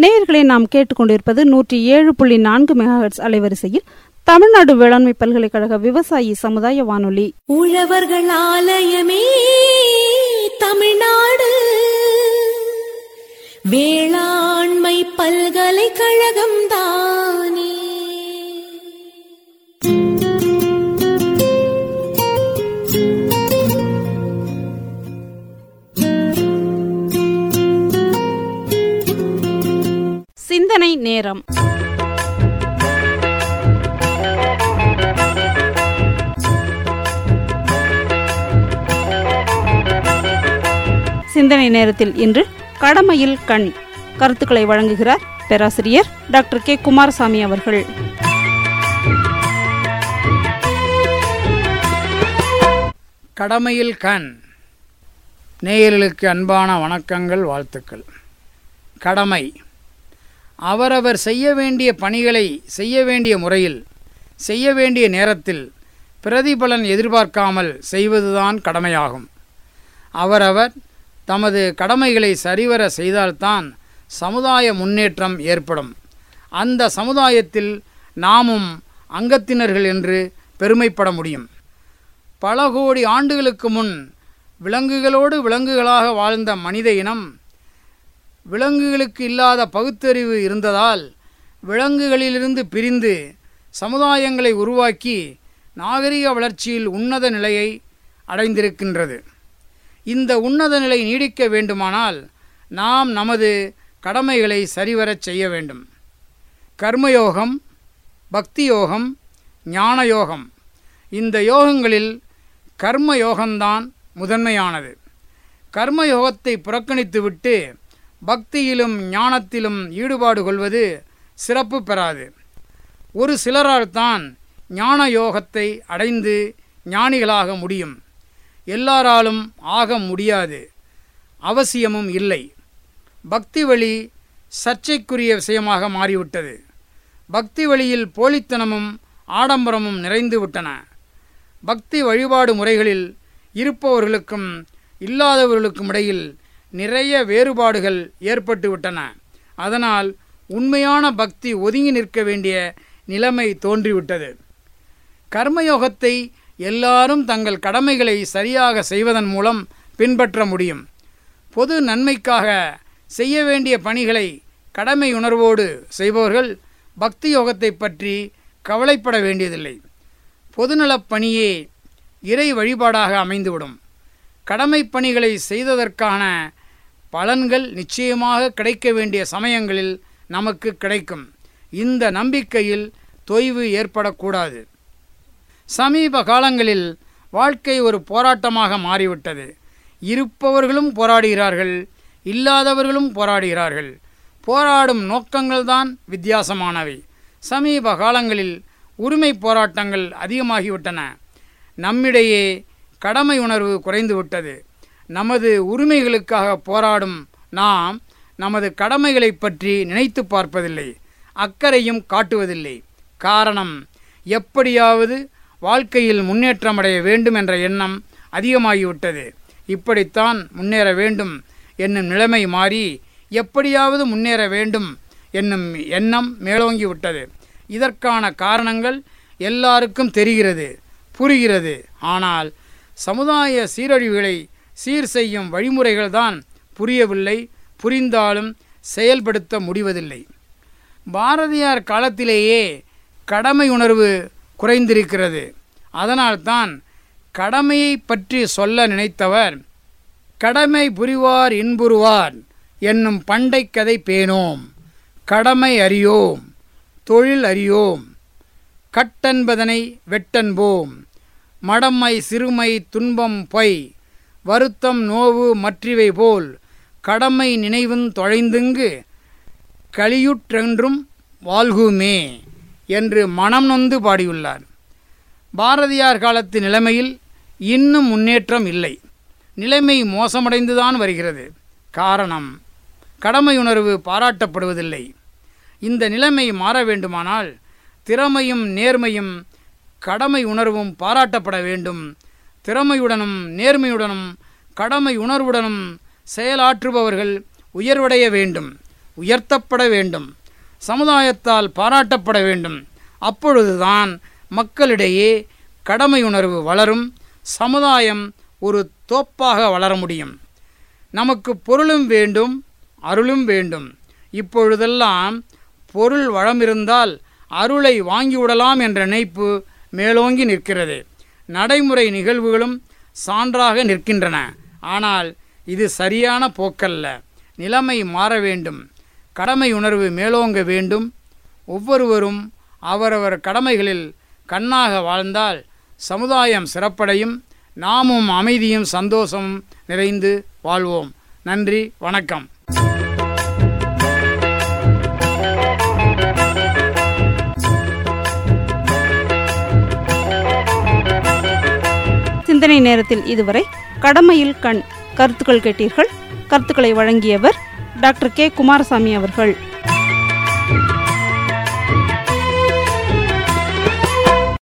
நேயர்களை நாம் கேட்டுக்கொண்டிருப்பது நூற்றி ஏழு புள்ளி நான்கு மெகாஹெட்ஸ் அலைவரிசையில் தமிழ்நாடு வேளாண்மை பல்கலைக்கழக விவசாயி சமுதாய வானொலி உழவர்கள் ஆலயமே தமிழ்நாடு வேளாண்மை பல்கலைக்கழகம் தானே சிந்தனை நேரம் சிந்தனை நேரத்தில் இன்று கடமையில் கண் கருத்துக்களை வழங்குகிறார் பேராசிரியர் டாக்டர் கே குமாரசாமி அவர்கள் கடமையில் கண் நேயர்களுக்கு அன்பான வணக்கங்கள் வாழ்த்துக்கள் கடமை அவரவர் செய்ய வேண்டிய பணிகளை செய்ய வேண்டிய முறையில் செய்ய வேண்டிய நேரத்தில் பிரதிபலன் எதிர்பார்க்காமல் செய்வதுதான் கடமையாகும் அவரவர் தமது கடமைகளை சரிவர செய்தால்தான் சமுதாய முன்னேற்றம் ஏற்படும் அந்த சமுதாயத்தில் நாமும் அங்கத்தினர்கள் என்று பெருமைப்பட முடியும் பல கோடி ஆண்டுகளுக்கு முன் விலங்குகளோடு விலங்குகளாக வாழ்ந்த மனித இனம் விலங்குகளுக்கு இல்லாத பகுத்தறிவு இருந்ததால் விலங்குகளிலிருந்து பிரிந்து சமுதாயங்களை உருவாக்கி நாகரிக வளர்ச்சியில் உன்னத நிலையை அடைந்திருக்கின்றது இந்த உன்னத நிலை நீடிக்க வேண்டுமானால் நாம் நமது கடமைகளை சரிவரச் செய்ய வேண்டும் கர்மயோகம் பக்தி யோகம் ஞான யோகம் இந்த யோகங்களில் கர்ம யோகம்தான் முதன்மையானது கர்ம யோகத்தை புறக்கணித்துவிட்டு பக்தியிலும் ஞானத்திலும் ஈடுபாடு கொள்வது சிறப்பு பெறாது ஒரு சிலரால் தான் ஞான யோகத்தை அடைந்து ஞானிகளாக முடியும் எல்லாராலும் ஆக முடியாது அவசியமும் இல்லை பக்தி வழி சர்ச்சைக்குரிய விஷயமாக மாறிவிட்டது பக்தி வழியில் போலித்தனமும் ஆடம்பரமும் நிறைந்து விட்டன பக்தி வழிபாடு முறைகளில் இருப்பவர்களுக்கும் இல்லாதவர்களுக்கும் இடையில் நிறைய வேறுபாடுகள் ஏற்பட்டுவிட்டன அதனால் உண்மையான பக்தி ஒதுங்கி நிற்க வேண்டிய நிலைமை தோன்றிவிட்டது கர்மயோகத்தை எல்லாரும் தங்கள் கடமைகளை சரியாக செய்வதன் மூலம் பின்பற்ற முடியும் பொது நன்மைக்காக செய்ய வேண்டிய பணிகளை கடமை உணர்வோடு செய்பவர்கள் பக்தி யோகத்தை பற்றி கவலைப்பட வேண்டியதில்லை பொதுநலப் பணியே இறை வழிபாடாக அமைந்துவிடும் கடமை பணிகளை செய்ததற்கான பலன்கள் நிச்சயமாக கிடைக்க வேண்டிய சமயங்களில் நமக்கு கிடைக்கும் இந்த நம்பிக்கையில் தொய்வு ஏற்படக்கூடாது சமீப காலங்களில் வாழ்க்கை ஒரு போராட்டமாக மாறிவிட்டது இருப்பவர்களும் போராடுகிறார்கள் இல்லாதவர்களும் போராடுகிறார்கள் போராடும் நோக்கங்கள்தான் வித்தியாசமானவை சமீப காலங்களில் உரிமை போராட்டங்கள் அதிகமாகிவிட்டன நம்மிடையே கடமை உணர்வு குறைந்துவிட்டது நமது உரிமைகளுக்காக போராடும் நாம் நமது கடமைகளை பற்றி நினைத்து பார்ப்பதில்லை அக்கறையும் காட்டுவதில்லை காரணம் எப்படியாவது வாழ்க்கையில் முன்னேற்றமடைய வேண்டும் என்ற எண்ணம் அதிகமாகிவிட்டது இப்படித்தான் முன்னேற வேண்டும் என்னும் நிலைமை மாறி எப்படியாவது முன்னேற வேண்டும் என்னும் எண்ணம் மேலோங்கி விட்டது இதற்கான காரணங்கள் எல்லாருக்கும் தெரிகிறது புரிகிறது ஆனால் சமுதாய சீரழிவுகளை சீர் செய்யும் வழிமுறைகள்தான் புரியவில்லை புரிந்தாலும் செயல்படுத்த முடிவதில்லை பாரதியார் காலத்திலேயே கடமை உணர்வு குறைந்திருக்கிறது அதனால்தான் கடமையை பற்றி சொல்ல நினைத்தவர் கடமை புரிவார் இன்புறுவார் என்னும் பண்டை கதை பேணோம் கடமை அறியோம் தொழில் அறியோம் கட்டென்பதனை வெட்டன்போம் மடமை சிறுமை துன்பம் பொய் வருத்தம் நோவு மற்றிவை போல் கடமை நினைவுந் தொலைந்துங்கு கலியுற்றென்றும் வாழ்குமே என்று மனம் நொந்து பாடியுள்ளார் பாரதியார் காலத்து நிலைமையில் இன்னும் முன்னேற்றம் இல்லை நிலைமை மோசமடைந்துதான் வருகிறது காரணம் கடமையுணர்வு பாராட்டப்படுவதில்லை இந்த நிலைமை மாற வேண்டுமானால் திறமையும் நேர்மையும் கடமை உணர்வும் பாராட்டப்பட வேண்டும் திறமையுடனும் நேர்மையுடனும் கடமை உணர்வுடனும் செயலாற்றுபவர்கள் உயர்வடைய வேண்டும் உயர்த்தப்பட வேண்டும் சமுதாயத்தால் பாராட்டப்பட வேண்டும் அப்பொழுதுதான் மக்களிடையே கடமையுணர்வு வளரும் சமுதாயம் ஒரு தோப்பாக வளர முடியும் நமக்கு பொருளும் வேண்டும் அருளும் வேண்டும் இப்பொழுதெல்லாம் பொருள் வளமிருந்தால் அருளை வாங்கிவிடலாம் என்ற நினைப்பு மேலோங்கி நிற்கிறது நடைமுறை நிகழ்வுகளும் சான்றாக நிற்கின்றன ஆனால் இது சரியான போக்கல்ல நிலைமை மாற வேண்டும் கடமை உணர்வு மேலோங்க வேண்டும் ஒவ்வொருவரும் அவரவர் கடமைகளில் கண்ணாக வாழ்ந்தால் சமுதாயம் சிறப்படையும் நாமும் அமைதியும் சந்தோஷமும் நிறைந்து வாழ்வோம் நன்றி வணக்கம் சிந்தனை நேரத்தில் இதுவரை கடமையில் கண் கருத்துக்கள் கேட்டீர்கள் கருத்துக்களை வழங்கியவர் டாக்டர் கே குமாரசாமி அவர்கள்